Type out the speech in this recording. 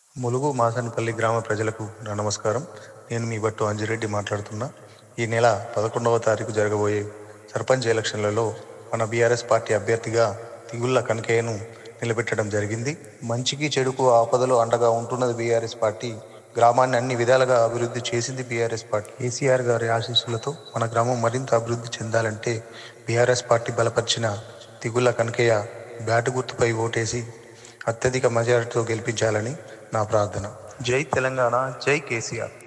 ములుగు మాసనపల్లి గ్రామ ప్రజలకు నా నమస్కారం నేను మీ బట్టు అంజిరెడ్డి మాట్లాడుతున్నా ఈ నెల పదకొండవ తారీఖు జరగబోయే సర్పంచ్ ఎలక్షన్లలో మన బీఆర్ఎస్ పార్టీ అభ్యర్థిగా తిగుళ్ళ కనకయ్యను నిలబెట్టడం జరిగింది మంచికి చెడుకు ఆపదలో అండగా ఉంటున్నది బీఆర్ఎస్ పార్టీ గ్రామాన్ని అన్ని విధాలుగా అభివృద్ధి చేసింది బీఆర్ఎస్ పార్టీ కేసీఆర్ గారి ఆశీస్సులతో మన గ్రామం మరింత అభివృద్ధి చెందాలంటే బీఆర్ఎస్ పార్టీ బలపరిచిన తిగుళ్ళ కనకయ్య బ్యాటు గుర్తుపై ఓటేసి అత్యధిక మెజారిటీతో గెలిపించాలని నా ప్రార్థన జై తెలంగాణ జై కేసీఆర్